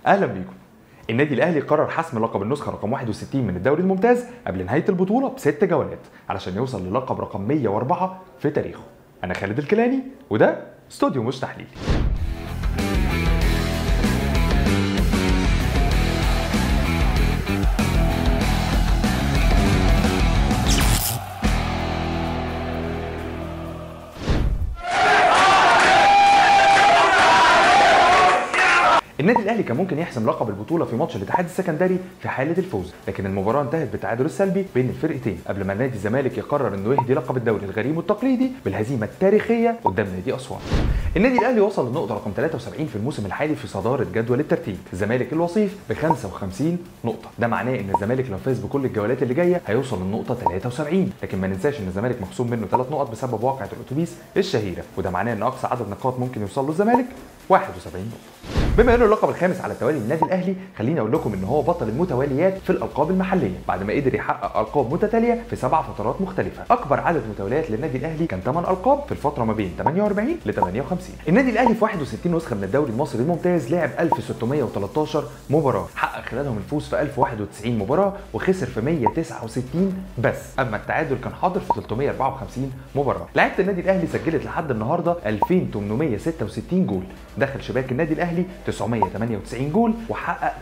اهلا بيكم النادي الاهلي قرر حسم لقب النسخه رقم 61 من الدوري الممتاز قبل نهايه البطوله بست جولات علشان يوصل للقب رقم 104 في تاريخه انا خالد الكيلاني وده استوديو مش تحليلي النادي الاهلي كان ممكن يحسم لقب البطوله في ماتش الاتحاد السكندري في حاله الفوز لكن المباراه انتهت بالتعادل السلبي بين الفرقتين قبل ما نادي الزمالك يقرر انه يهدي لقب الدوري الغريم التقليدي بالهزيمه التاريخيه قدام نادي اسوان النادي الاهلي وصل للنقطه رقم 73 في الموسم الحالي في صداره جدول الترتيب الزمالك الوصيف ب 55 نقطه ده معناه ان الزمالك لو فاز بكل الجولات اللي جايه هيوصل للنقطه 73 لكن ما ننساش ان الزمالك مخصوم منه ثلاث نقط بسبب واقعه الاتوبيس الشهيره وده معناه ان اقصى عدد نقاط ممكن يوصل له الزمالك 71 نقطه بما انه اللقب الخامس على التوالي للنادي الاهلي خليني اقول لكم ان هو بطل المتواليات في الالقاب المحليه بعد ما قدر يحقق القاب متتاليه في سبع فترات مختلفه اكبر عدد متواليات للنادي الاهلي كان 8 القاب في الفتره ما بين 48 ل 58 النادي الاهلي في 61 نسخه من الدوري المصري الممتاز لعب 1613 مباراه حقق خلالهم الفوز في 1091 مباراه وخسر في 169 بس اما التعادل كان حاضر في 354 مباراه لعيبه النادي الاهلي سجلت لحد النهارده 2866 جول دخل شباك النادي الاهلي 998 جول وحقق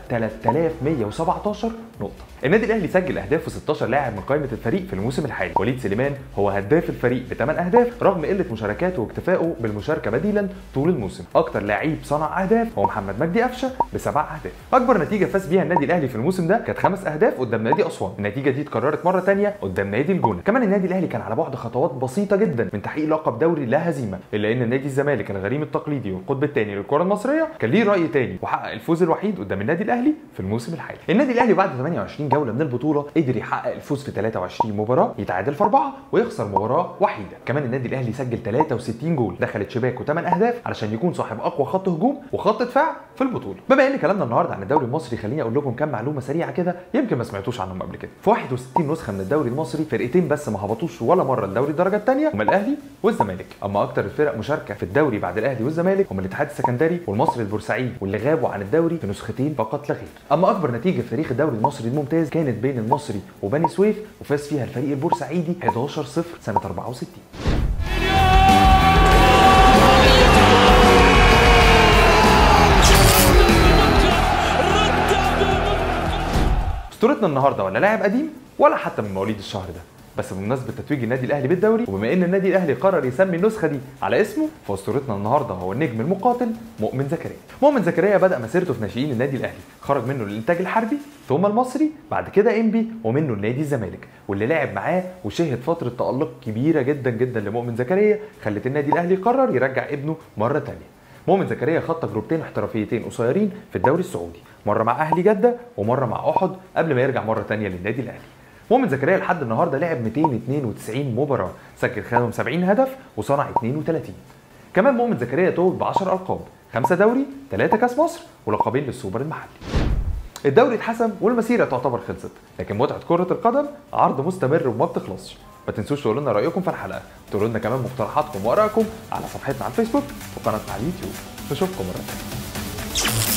3117 نقطة. النادي الاهلي سجل اهداف في 16 لاعب من قائمة الفريق في الموسم الحالي، وليد سليمان هو هداف الفريق ب 8 اهداف رغم قلة مشاركاته واكتفائه بالمشاركة بديلا طول الموسم. أكتر لعيب صنع اهداف هو محمد مجدي قفشة بسبع اهداف. أكبر نتيجة فاز بيها النادي الاهلي في الموسم ده كانت خمس اهداف قدام نادي أسوان، النتيجة دي اتكررت مرة ثانية قدام نادي الجونة. كمان النادي الاهلي كان على بعد خطوات بسيطة جدا من تحقيق لقب دوري لا هزيمة، إلا إن نادي الزمالك الغريم التقليدي والقطب الثاني للكرة المصرية كان ليه رأي تاني وحقق الفوز الوحيد قدام النادي الاهلي في الموسم الحالي. النادي الاهلي بعد 28 جوله من البطوله قدر يحقق الفوز في 23 مباراه، يتعادل في اربعه ويخسر مباراه وحيده. كمان النادي الاهلي سجل 63 جول، دخلت شباكه 8 اهداف علشان يكون صاحب اقوى خط هجوم وخط دفاع في البطوله. بما ان كلامنا النهارده عن الدوري المصري خليني اقول لكم كام معلومه سريعه كده يمكن ما سمعتوش عنهم قبل كده. في 61 نسخه من الدوري المصري فرقتين بس ما هبطوش ولا مره الدوري الدرجه الثانيه هما الاهلي والزمالك. اما اكتر الفرق مشاركه في الدوري بعد الاهلي والزمالك هم الاتحاد السكندري والمصري البورسعيدي واللي غابوا عن الدوري في نسختين فقط لا غير. اما اكبر نتيجه في تاريخ الدوري المصري الممتاز كانت بين المصري وبني سويف وفاز فيها الفريق البورسعيدي 11 0 سنه 64. اسطورتنا النهارده ولا لاعب قديم ولا حتى من مواليد الشهر ده بس بمناسبه تتويج النادي الاهلي بالدوري وبما ان النادي الاهلي قرر يسمي النسخه دي على اسمه فاسطورتنا النهارده هو النجم المقاتل مؤمن زكريا مؤمن زكريا بدا مسيرته في ناشئين النادي الاهلي خرج منه للانتاج الحربي ثم المصري بعد كده انبي ومنه النادي الزمالك واللي لعب معاه وشهد فتره تالق كبيره جدا جدا لمؤمن زكريا خلت النادي الاهلي قرر يرجع ابنه مره ثانيه مؤمن زكريا خد تجربتين احترافيتين قصيرين في الدوري السعودي مره مع اهلي جده ومره مع احد قبل ما يرجع مره ثانيه للنادي الاهلي مؤمن زكريا لحد النهارده لعب 292 مباراه سجل خلالهم 70 هدف وصنع 32 كمان مؤمن زكريا توج ب 10 القاب خمسه دوري ثلاثه كاس مصر ولقبين للسوبر المحلي الدوري اتحسم والمسيره تعتبر خلصت لكن متعه كره القدم عرض مستمر وما بتخلصش ما تنسوش تقولوا لنا رايكم في الحلقه تقولوا لنا كمان مقترحاتكم وارائكم على صفحتنا على الفيسبوك وقناتنا على اليوتيوب نشوفكم مره ثانيه